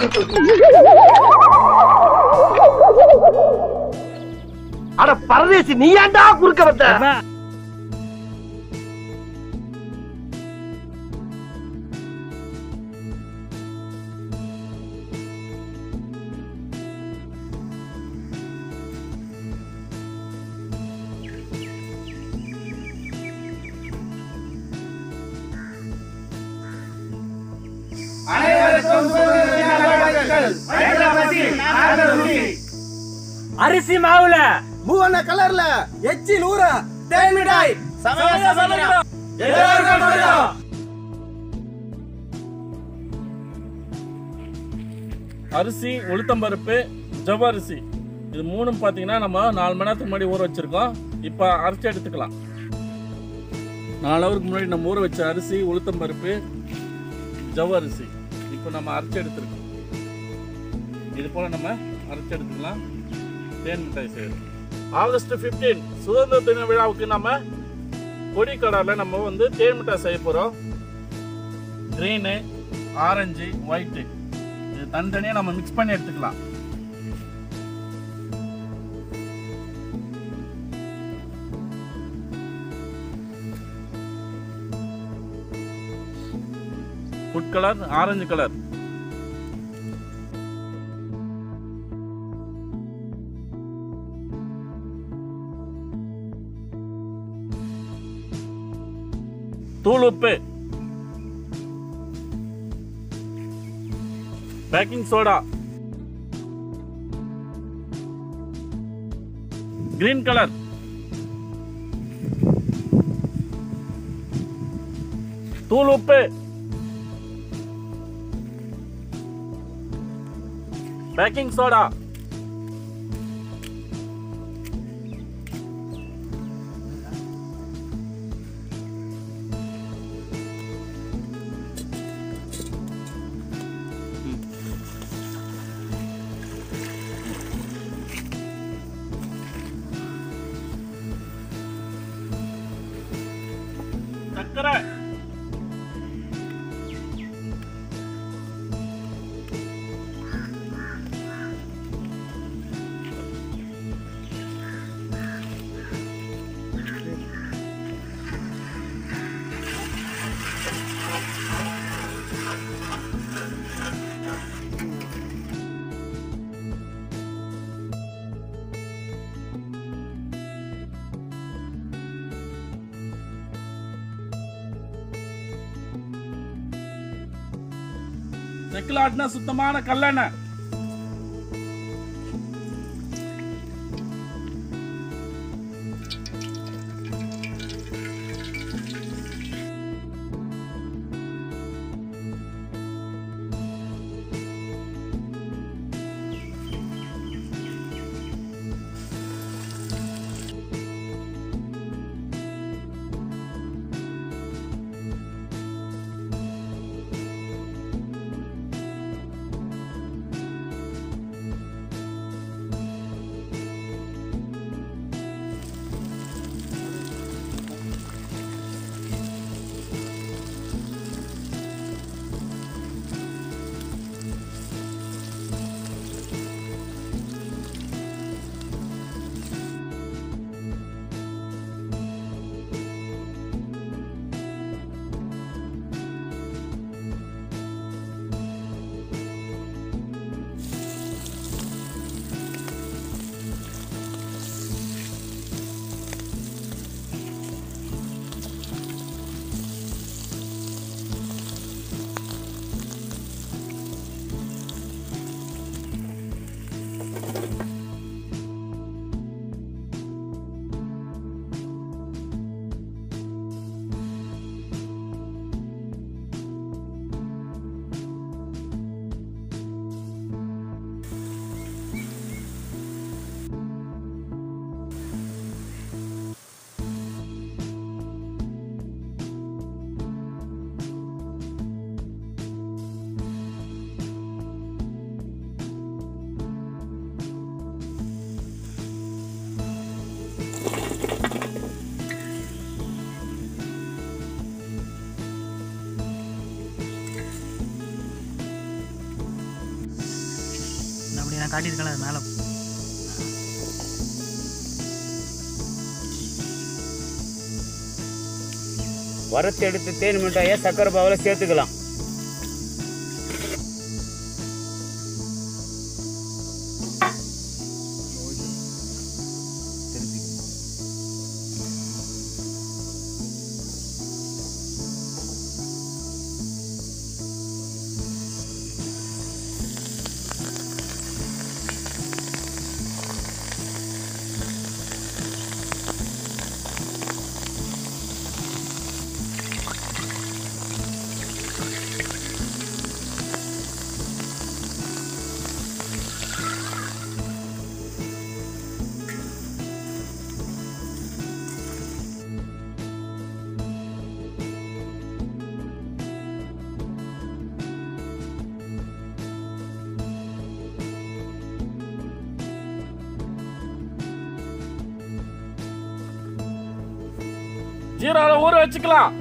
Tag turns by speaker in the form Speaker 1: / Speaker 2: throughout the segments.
Speaker 1: அட பரதேசி நீ ஏன்டா குறுக்க வந்த
Speaker 2: அரிசி மாவுல
Speaker 3: மூவண்ண கலர்ல எச்சில் ஊற தேன் மிட்டாய்
Speaker 4: அரிசி உளுத்தம்பருப்பு ஜவ்வரிசி இது மூணும் பார்த்தீங்கன்னா நம்ம நாலு மணி நேரத்துக்கு முன்னாடி ஊற வச்சிருக்கோம் இப்போ அரைச்சி எடுத்துக்கலாம் நாலு ஹவருக்கு முன்னாடி நம்ம ஊற வச்ச அரிசி உளுத்தம்பருப்பு ஜவ்வரிசி இப்போ நம்ம அரைச்சி எடுத்துருக்கோம் இது போல் நம்ம அரைச்சி எடுத்துக்கலாம் தேன் மிட்டாய் செய்யணும் ஆகஸ்ட் 15 சுதந்திர தின விழாவுக்கு நம்ம கொடி கலரில் நம்ம வந்து தேன் மிட்டாய் செய்ய போகிறோம் க்ரீனு ஆரஞ்சு ஒயிட்டு இது தனித்தனியாக நம்ம மிக்ஸ் பண்ணி எடுத்துக்கலாம் ஃபுட் கலர் ஆரஞ்சு கலர் தூள் உப்பு பேக்கிங் சோடா கிரீன் கலர் தூள் உப்பு பேக்கிங் சோடா சக்கரை செக்கில் ஆட்டின சுத்தமான கல்லெண்ணெய்
Speaker 2: நான் காட்டியிருக்கேன் அது மேலே
Speaker 5: வறுத்து எடுத்து தேன் மிட்டாயை சக்கரை பாவில் சேர்த்துக்கலாம்
Speaker 4: ஜீரால ஊற வச்சுக்கலாம்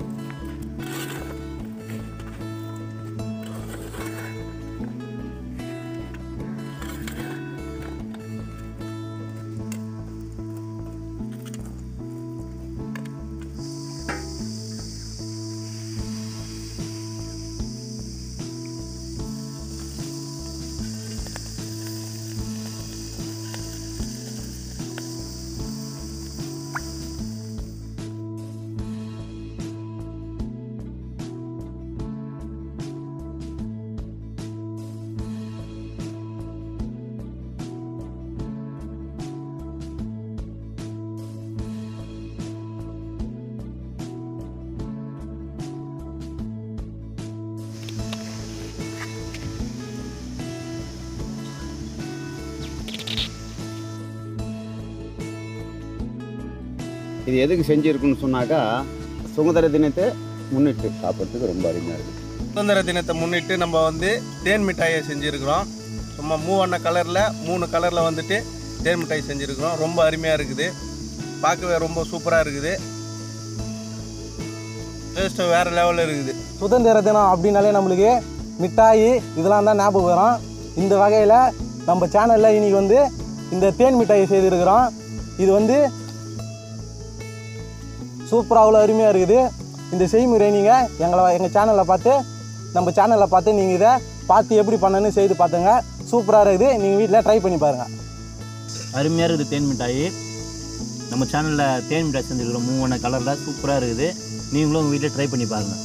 Speaker 6: இது எதுக்கு செஞ்சுருக்குன்னு சொன்னாக்கா சுதந்திர தினத்தை முன்னிட்டு சாப்பிட்றதுக்கு ரொம்ப அருமையாக இருக்குது
Speaker 3: சுதந்திர தினத்தை முன்னிட்டு நம்ம வந்து தேன் மிட்டாயை செஞ்சுருக்கிறோம் சும்மா மூவண்ண கலரில் மூணு கலரில் வந்துட்டு தேன் மிட்டாய் செஞ்சுருக்கிறோம் ரொம்ப அருமையாக இருக்குது பார்க்கவே ரொம்ப சூப்பராக இருக்குது டேஸ்ட்டு வேறு லெவலில் இருக்குது
Speaker 7: சுதந்திர தினம் அப்படின்னாலே நம்மளுக்கு மிட்டாய் இதெல்லாம் தான் ஞாபகம் வரும் இந்த வகையில் நம்ம சேனலில் இன்னைக்கு வந்து இந்த தேன் மிட்டாய் செய்திருக்கிறோம் இது வந்து சூப்பராக அவ்வளோ அருமையாக இருக்குது இந்த செய்முறை நீங்கள் எங்களை எங்கள் சேனலில் பார்த்து நம்ம சேனலில் பார்த்து நீங்கள் இதை பார்த்து எப்படி பண்ணணும்னு செய்து பார்த்துங்க சூப்பராக இருக்குது நீங்கள் வீட்டில் ட்ரை பண்ணி பாருங்கள்
Speaker 2: அருமையாக இருக்குது தேன் மிட்டாய் நம்ம சேனலில் தேன் மிட்டாய் செஞ்சுருக்கிறோம் மூணு கலரில் சூப்பராக இருக்குது நீங்களும் உங்கள் வீட்டில் ட்ரை பண்ணி பாருங்கள்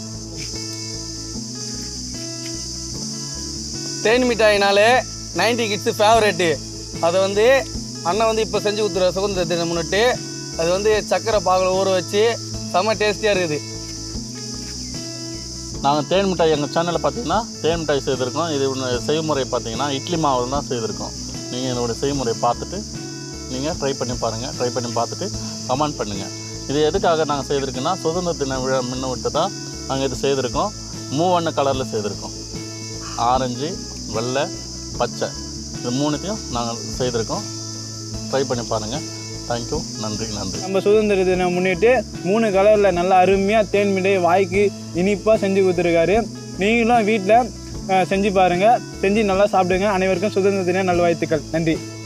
Speaker 8: தேன் மிட்டாயினாலே நைன்டி கிட்ஸு ஃபேவரெட்டு அதை வந்து அண்ணன் வந்து இப்போ செஞ்சு கொடுத்துருவார் சுதந்திர தினம் முன்னிட்டு அது வந்து சக்கரை பாகில் ஊற வச்சு செம்ம டேஸ்டியாக இருக்குது
Speaker 4: நாங்கள் தேன் மிட்டாய் எங்கள் சேனலில் பார்த்தீங்கன்னா தேன் மிட்டாய் செய்திருக்கோம் இது ஒன்று செய்முறை பார்த்தீங்கன்னா இட்லி மாவில் தான் செய்திருக்கோம் நீங்கள் இதோட செய்முறை பார்த்துட்டு நீங்கள் ட்ரை பண்ணி பாருங்கள் ட்ரை பண்ணி பார்த்துட்டு கமெண்ட் பண்ணுங்கள் இது எதுக்காக நாங்கள் செய்திருக்கோன்னா சுதந்திர தின விழா முன்ன விட்டு தான் நாங்கள் இது செய்திருக்கோம் மூவண்ண கலரில் செய்திருக்கோம் ஆரஞ்சு வெள்ளை பச்சை இது மூணுத்தையும் நாங்கள் செய்திருக்கோம் ட்ரை பண்ணி பாருங்கள் தேங்க்யூ நன்றி நன்றி
Speaker 7: நம்ம சுதந்திர தினம் முன்னிட்டு மூணு கலரில் நல்லா அருமையாக தேன் மிட்டாய் வாய்க்கு இனிப்பாக செஞ்சு கொடுத்துருக்காரு நீங்களும் வீட்டில் செஞ்சு பாருங்கள் செஞ்சு நல்லா சாப்பிடுங்க அனைவருக்கும் சுதந்திர தின நல்வாழ்த்துக்கள் நன்றி